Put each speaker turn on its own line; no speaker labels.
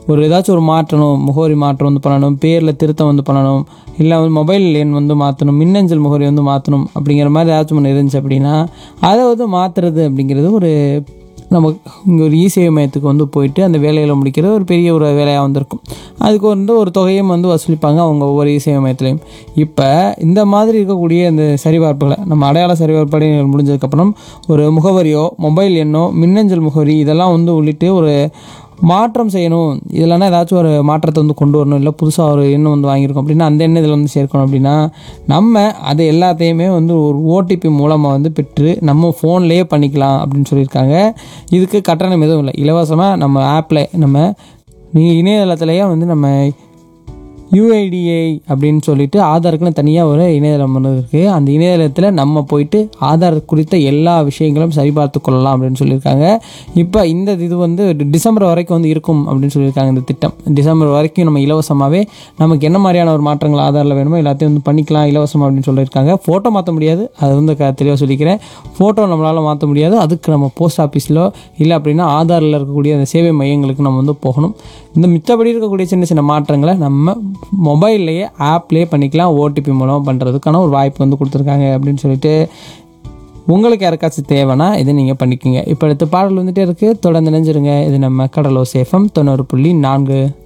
ஒரு ஏதாச்சும் ஒரு மாற்றணும் முகவரி மாற்றம் வந்து பண்ணணும் பேரில் திருத்தம் வந்து பண்ணணும் இல்லை வந்து மொபைல் எண் வந்து மாற்றணும் மின்னஞ்சல் முகவரி வந்து மாற்றணும் அப்படிங்கிற மாதிரி ஏதாச்சும் ஒன்று இருந்துச்சு அப்படின்னா அதை வந்து மாற்றுறது அப்படிங்கிறது ஒரு நம்ம இங்கே ஒரு இசேவை மையத்துக்கு வந்து போயிட்டு அந்த வேலைகளை முடிக்கிறது ஒரு பெரிய ஒரு வேலையாக வந்திருக்கும் அதுக்கு வந்து ஒரு தொகையும் வந்து வசூலிப்பாங்க அவங்க ஒவ்வொரு இசேவை மையத்துலையும் இப்போ இந்த மாதிரி இருக்கக்கூடிய இந்த சரிபார்ப்புகளை நம்ம அடையாள சரிபார்ப்பு முடிஞ்சதுக்கப்புறம் ஒரு முகவரியோ மொபைல் எண்ணோ மின்னஞ்சல் முகவரி இதெல்லாம் வந்து உள்ளிட்டு ஒரு மாற்றம் செய்யணும் இதெல்லாம் ஏதாச்சும் ஒரு மாற்றத்தை வந்து கொண்டு வரணும் இல்லை புதுசாக ஒரு எண்ணம் வந்து வாங்கியிருக்கோம் அப்படின்னா அந்த எண்ணம் இதில் வந்து சேர்க்கணும் அப்படின்னா நம்ம அது எல்லாத்தையுமே வந்து ஒரு ஓடிபி மூலமாக வந்து பெற்று நம்ம ஃபோன்லேயே பண்ணிக்கலாம் அப்படின்னு சொல்லியிருக்காங்க இதுக்கு கட்டணம் எதுவும் இல்லை இலவசமாக நம்ம ஆப்பில் நம்ம நீங்கள் இணையதளத்துலேயே வந்து நம்ம யூஐடிஐ அப்படின்னு சொல்லிட்டு ஆதாருக்குன்னு தனியாக ஒரு இணையதளம் ஒன்று இருக்குது அந்த இணையதளத்தில் நம்ம போயிட்டு ஆதார் குறித்த எல்லா விஷயங்களும் சரிபார்த்து கொள்ளலாம் அப்படின்னு சொல்லியிருக்காங்க இப்போ இந்த இது வந்து டிசம்பர் வரைக்கும் வந்து இருக்கும் அப்படின்னு சொல்லியிருக்காங்க இந்த திட்டம் டிசம்பர் வரைக்கும் நம்ம இலவசமாகவே நமக்கு என்ன மாதிரியான ஒரு மாற்றங்கள் ஆதாரில் வேணுமோ எல்லாத்தையும் வந்து பண்ணிக்கலாம் இலவசம் அப்படின்னு சொல்லியிருக்காங்க ஃபோட்டோ மாற்ற முடியாது அது வந்து க தெளிவாக சொல்லிக்கிறேன் ஃபோட்டோ நம்மளால் மாற்ற முடியாது அதுக்கு நம்ம போஸ்ட் ஆஃபீஸிலோ இல்லை அப்படின்னா ஆதாரில் இருக்கக்கூடிய அந்த சேவை மையங்களுக்கு நம்ம வந்து போகணும் இந்த மிச்சபடி இருக்கக்கூடிய சின்ன சின்ன மாற்றங்களை நம்ம மொபைல்லையே ஆப்லேயே பண்ணிக்கலாம் ஓடிபி மூலம் பண்ணுறதுக்கான ஒரு வாய்ப்பு வந்து கொடுத்துருக்காங்க அப்படின்னு சொல்லிட்டு உங்களுக்கு யாருக்காச்சும் தேவைன்னா இதை நீங்கள் பண்ணிக்கோங்க இப்போ அடுத்த பாடல் வந்துட்டே இருக்குது தொடர்ந்து நினைஞ்சிருங்க இது நம்ம கடலோ சேஃபம் தொண்ணூறு புள்ளி நான்கு